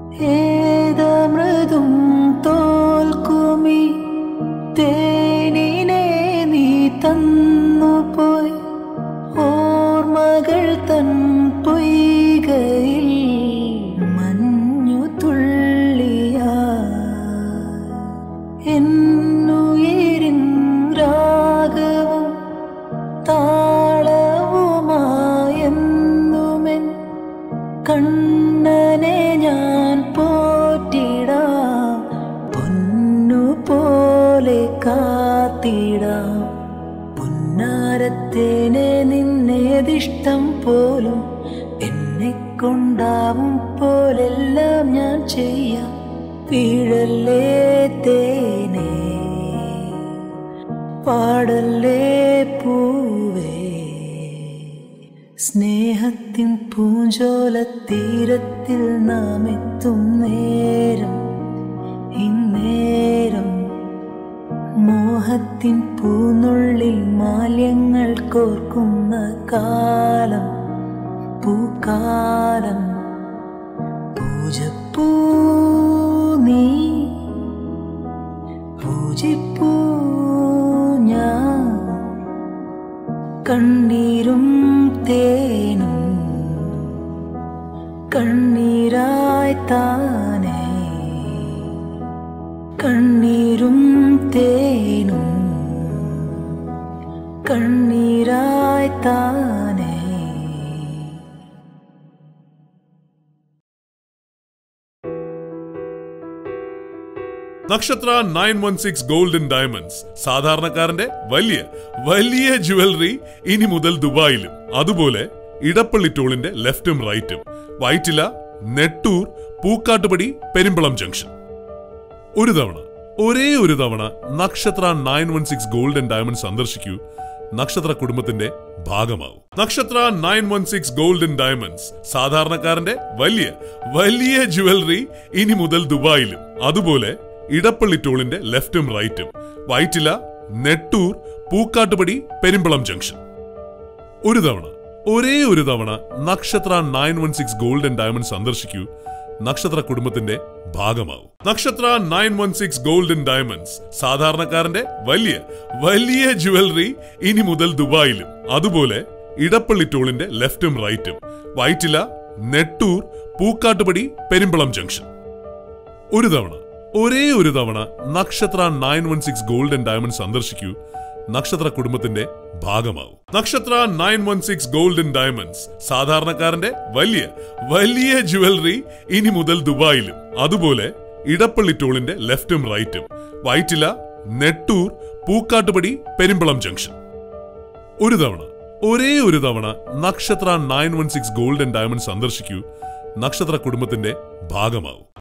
ഏതമൃതും തോൽക്കുമി തേനിനെ നീ തന്നുപോയി ഓർമ്മകൾ തൻ പൊയ്കയിൽ മഞ്ഞു തുള്ളിയാ എന്നുയിരിൻ രാഗവും താളവുമായെന്നുമെൻ കണ്ണനെ ഞാൻ പോറ്റിടാം പൊന്നു പോലെ കാത്തിടാം പുന്നാരത്തേനെ നിന്നേതിഷ്ടം പോലും എന്നെ കൊണ്ടാവും പോലെല്ലാം ഞാൻ ചെയ്യാം വീഴല്ലേ തേനേ പാടല്ലേ പൂവേ സ്നേഹത്തിൻ പൂഞ്ചോല തീരത്തിൽ നാം എത്തും നേരം ഇന്നേരം മോഹത്തിൻ പൂനുള്ളിൽ മാല്യങ്ങൾ കോർക്കുന്ന കാലം പൂക്കാലം പൂജപ്പൂ നീ പൂജിപ്പൂ ഞാൻ കണ്ണീരും തേനും കണ്ണീരായി താനേ കണ്ണീരും തേനും കണ്ണീരായി താനേ Nakshatra nine one six golden diamonds സാധാരണക്കാരന്റെ വലിയ വലിയ ജുവലറി ഇനി മുതൽ ദുബായിലും അതുപോലെ ഇടപ്പള്ളി ടോളിന്റെ ലെഫ്റ്റും റൈറ്റും വൈറ്റില നെട്ടൂർ പൂക്കാട്ടുപടി പെരുമ്പളം ജംഗ്ഷൻ ഒരു തവണ ഒരേ ഒരു തവണ Nakshatra nine one six golden diamond സന്ദർശിക്കൂ നക്ഷത്ര കുടുംബത്തിന്റെ ഭാഗമാവും Nakshatra nine one six golden diamonds സാധാരണക്കാരന്റെ വലിയ വലിയ ജുവലറി ഇനി മുതൽ ദുബായിലും അതുപോലെ ഇടപ്പള്ളി ടോളിന്റെ ലെഫ്റ്റും റൈറ്റും വൈറ്റില നെട്ടൂർ പൂക്കാട്ടുപടി പെരുമ്പളം ജംഗ്ഷൻ ഒരു തവണ ഒരേ ഒരു തവണ Nakshatra nine one six golden diamond സന്ദർശിക്കൂ നക്ഷത്ര കുടുംബത്തിന്റെ ഭാഗമാവും Nakshatra nine one six golden diamonds സാധാരണക്കാരന്റെ വലിയ വലിയ ജുവലറി ഇനി മുതൽ ദുബായിലും അതുപോലെ ഇടപ്പള്ളി ടോളിന്റെ ലെഫ്റ്റും റൈറ്റും വൈറ്റില നെട്ടൂർ പൂക്കാട്ടുപടി പെരുമ്പളം ജംഗ്ഷൻ ഒരു തവണ ഒരേ ഒരു തവണ Nakshatra nine one six golden diamond സന്ദർശിക്കൂ നക്ഷത്ര കുടുംബത്തിന്റെ ഭാഗമാവും Nakshatra nine one six golden diamonds സാധാരണക്കാരന്റെ വലിയ വലിയ ജുവലറി ഇനി മുതൽ ദുബായിലും അതുപോലെ ഇടപ്പള്ളി ടോളിന്റെ ലെഫ്റ്റും റൈറ്റും വൈറ്റില നെട്ടൂർ പൂക്കാട്ടുപടി പെരുമ്പളം ജംഗ്ഷൻ ഒരു തവണ ഒരേ ഒരു തവണ Nakshatra nine one six golden diamond സന്ദർശിക്കൂ നക്ഷത്ര കുടുംബത്തിന്റെ ഭാഗമാവും